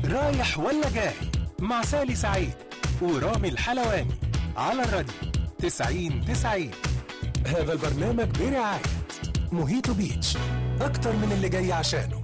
رايح ولا جاي مع سالي سعيد ورامي الحلواني على الراديو 90 90 هذا البرنامج برعاية موهيتو بيتش أكتر من اللي جاي عشانه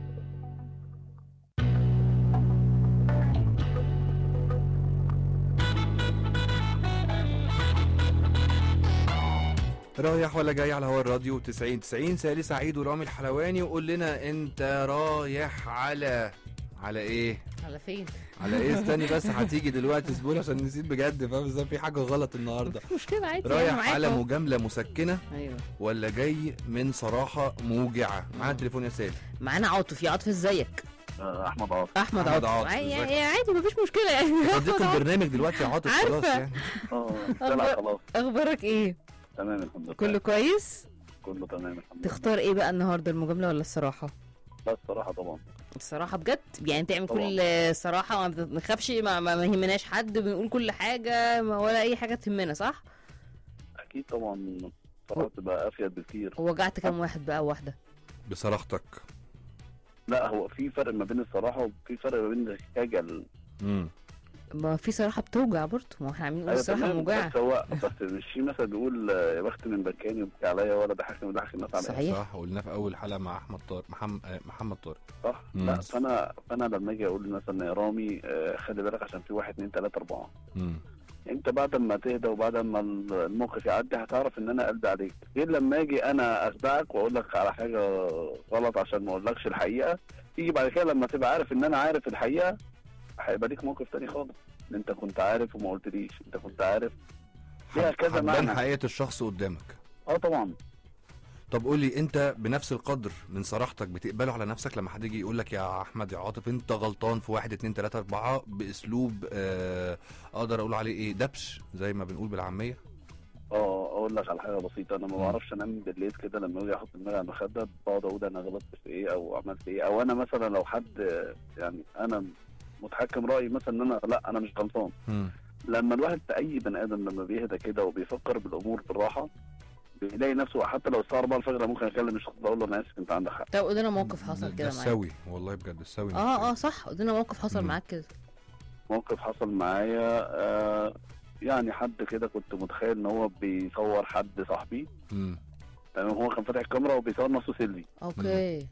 رايح ولا جاي على هوا الراديو 90 90 سالي سعيد ورامي الحلواني وقول لنا انت رايح على على ايه على فين؟ على ايه استني بس هتيجي دلوقتي زبون عشان نسيت بجد فاهم ازاي في حاجه غلط النهارده مفيش مشكلة عادي أنا رايح معاك على أهو. مجامله مسكنه ايوه ولا جاي من صراحه موجعه معانا تليفون يا سالي معانا عاطف يا عاطف ازيك؟ آه، احمد عاطف احمد أحمد عاطف عاطف، عادي ازيك؟ يعني عادي مفيش مشكلة يعني صديق البرنامج دلوقتي يا عاطف عارفة. خلاص يعني اه طلع خلاص اخبارك ايه؟ تمام الحمد لله كله كويس؟ كله تمام الحمد لله تختار ايه بقى النهارده المجاملة ولا الصراحة؟ لا الصراحه طبعا الصراحة بجد يعني تعمل طبعا. كل صراحة ما بنخافش ما, ما, ما يهمناش حد بنقول كل حاجة ما ولا أي حاجة تهمنا صح؟ اكيد طبعا الصراحه تبقى افيد بكتير وجعت كام واحد بقى واحدة؟ بصراحتك لا هو في فرق ما بين الصراحه وفي فرق ما بين الخجل امم ما في صراحة بتوجع برضه ما احنا عاملين نقول الصراحة تمام، موجعة بس هو بس مش في مثل بيقول آه، يا بخت من بكاني وبكي عليا ولا ضحك من ضحك الناس عليا صحيح صح قلنا في اول حلقه مع احمد طارق محمد محمد طارق صح مم. لا فانا فانا لما اجي اقول مثلا يا رامي آه، خلي بالك عشان في واحد اتنين تلاته اربعه امم انت بعد ما تهدى وبعد ما الموقف يعدي هتعرف ان انا قلبي عليك غير لما اجي انا اخدعك واقول لك على حاجه غلط عشان ما اقولكش الحقيقه تيجي بعد كده لما تبقى عارف ان انا عارف الحقيقه هيبقى ليك موقف تاني خالص ان انت كنت عارف وما قلتليش انت كنت عارف ليها كذا هتبان معنى. حقيقه الشخص قدامك اه طبعا طب قول لي انت بنفس القدر من صراحتك بتقبله على نفسك لما حد يجي يقول لك يا احمد يا عاطف انت غلطان في واحد اتنين تلاته اربعه باسلوب آه اقدر اقول عليه ايه دبش زي ما بنقول بالعاميه اه اقول لك على حاجه بسيطه انا ما مم. بعرفش انام بالليل كده لما اجي احط دماغي على المخده بقعد اقول انا غلطت في ايه او عملت ايه او انا مثلا لو حد يعني انا متحكم رايي مثلا ان انا لا انا مش غلطان مم. لما الواحد اي بني ادم لما بيهدى كده وبيفكر بالامور بالراحه بيلاقي نفسه حتى لو الساعه 4 الفجر ممكن اكلم الشخص ده اقول له انا اسف انت عندك حق طب قدنا موقف حصل ده كده معاك السوي والله بجد السوي اه اه صح قدنا موقف حصل مم. معاك كده موقف حصل معايا آه يعني حد كده كنت متخيل ان هو بيصور حد صاحبي امم تمام هو كان فاتح الكاميرا وبيصور نفسه سيلفي اوكي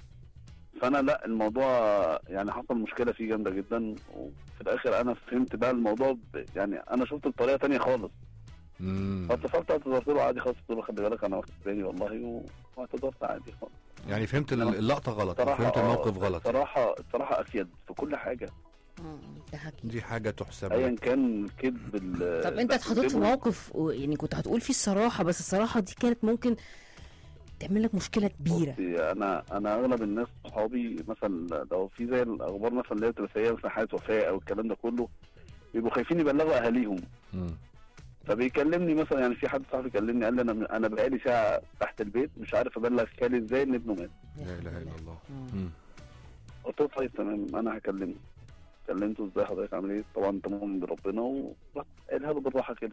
فانا لا الموضوع يعني حصل مشكله فيه جامده جدا وفي الاخر انا فهمت بقى الموضوع ب... يعني انا شفته بطريقه تانية خالص امم فاتصلت اعتذرت له عادي خالص قلت له خلي بالك انا واخد بالي والله و- واعتذرت عادي خالص يعني فهمت ال- اللقطه غلط أو صراحه فهمت آه، الموقف غلط الصراحه الصراحه افيد في كل حاجه مم، ده حكي دي حاجه تحسب ايا لك. كان الكذب ال- طب انت لا، اتحطيت في الكذب- موقف و- يعني كنت هتقول فيه الصراحه بس الصراحه دي كانت ممكن تعمل لك مشكله كبيره بصي، انا انا اغلب الناس صحابي مثلا لو في زي الاخبار مثلا اللي هي بتبقى سيئه مثلا حاله وفاه او الكلام ده كله بيبقوا خايفين يبلغوا اهاليهم مم. فبيكلمني مثلا يعني في حد صاحبي كلمني قال لي انا انا بقالي ساعه تحت البيت مش عارف ابلغ خالي ازاي ان ابنه مات لا اله الا الله مم. مم. قلت له طيب تمام انا هكلمه كلمته ازاي حضرتك عامل ايه طبعا انت مؤمن بربنا ورحت قايلها له بالراحه كده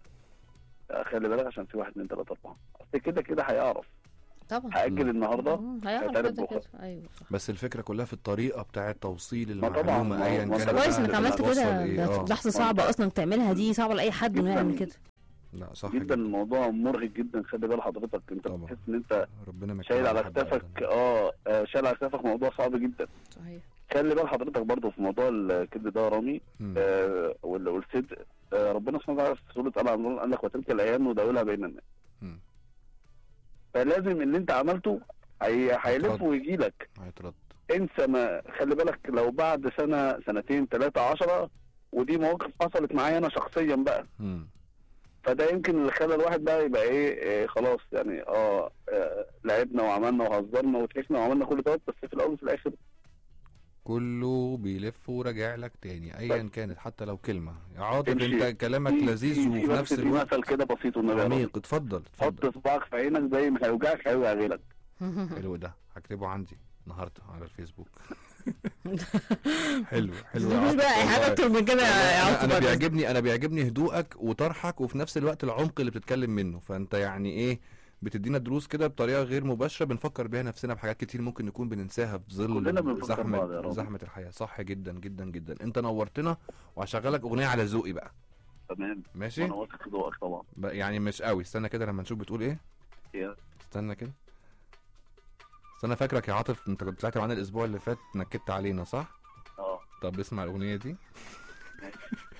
خلي بالك عشان في واحد اتنين تلاته اربعه اصل كده كده هيعرف طبعا هاجل النهارده مم، هيعرف هيتعرف كده بكرة. كده ايوه صح بس الفكره كلها في الطريقه بتاعه توصيل ما طبعاً، المعلومه ما- ايا ما كانت طبعاً. كويس بقى انك عملت بتوصل كده إيه. ده آه. لحظه صعبه اصلا تعملها دي صعبه لاي حد انه جداً. يعمل كده لا صح جدا جدا الموضوع مرهق جدا خلي بال حضرتك انت طبعاً. بتحس ان انت ربنا ما شايل يكتبها على لحد كتافك أبداً. اه آه، شايل على كتافك موضوع صعب جدا صحيح خلي بال حضرتك برضه في موضوع الكذب ده يا رامي مم. آه وال- والصدق آه ربنا سبحانه وتعالى في سوره ال عمران قال لك وتلك الايام نداولها بين الناس مم. فلازم اللي انت عملته هي- هيلف هيترد. ويجي لك هيترد انسى ما خلي بالك لو بعد سنه سنتين ثلاثه عشرة ودي مواقف حصلت معايا انا شخصيا بقى مم. فده يمكن اللي خلى الواحد بقى يبقى ايه, إيه خلاص يعني اه, آه لعبنا وعملنا وهزرنا وضحكنا وعملنا كل ده بس في الاول وفي الاخر كله بيلف وراجع لك تاني ايا كانت حتى لو كلمه يا عاطف تمشي. انت كلامك في- لذيذ في- في وفي بس نفس في الوقت مثل كده بسيط والنبي يا رب. عميق اتفضل حط اتفضل صباعك في عينك زي ما هيوجعك هيوجع غيرك حلو ده هكتبه عندي النهارده على الفيسبوك حلو حلو يا مفيش عاطف بقى اي حاجه والله. اكتر من كده يا انا, عاطف أنا بعد إذنك. بيعجبني انا بيعجبني هدوءك وطرحك وفي نفس الوقت العمق اللي بتتكلم منه فانت يعني ايه بتدينا دروس كده بطريقه غير مباشره بنفكر بيها نفسنا بحاجات كتير ممكن نكون بننساها في ظل كلنا بنفكر بعض يا زحمه رب. زحمه الحياه صح جدا جدا جدا انت نورتنا وهشغلك اغنيه على ذوقي بقى تمام ماشي وانا واثق في ذوقك طبعا بقى- يعني مش قوي استنى كده لما نشوف بتقول ايه يا. استنى كده استنى فاكرك يا عاطف انت كنت طلعت معانا الاسبوع اللي فات نكدت علينا صح اه طب اسمع الاغنيه دي ماشي.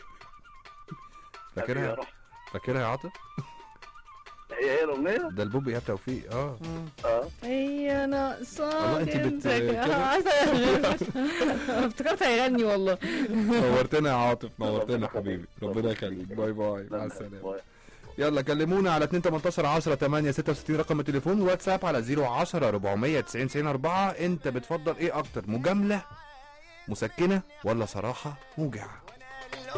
يا فاكرها روح. فاكرها يا عاطف هي هي الاغنيه ده البوب ايهاب توفيق اه اه هي ناقصاك والله انت بت- انت كده؟ عايزة افتكرت هيغني والله نورتنا يا عاطف نورتنا حبيبي ربنا يخليك باي باي مع السلامه باي. يلا كلمونا على 2 18 10 8 66 رقم التليفون واتساب على 010 490 90 4 انت بتفضل ايه اكتر مجامله مسكنه ولا صراحه موجعه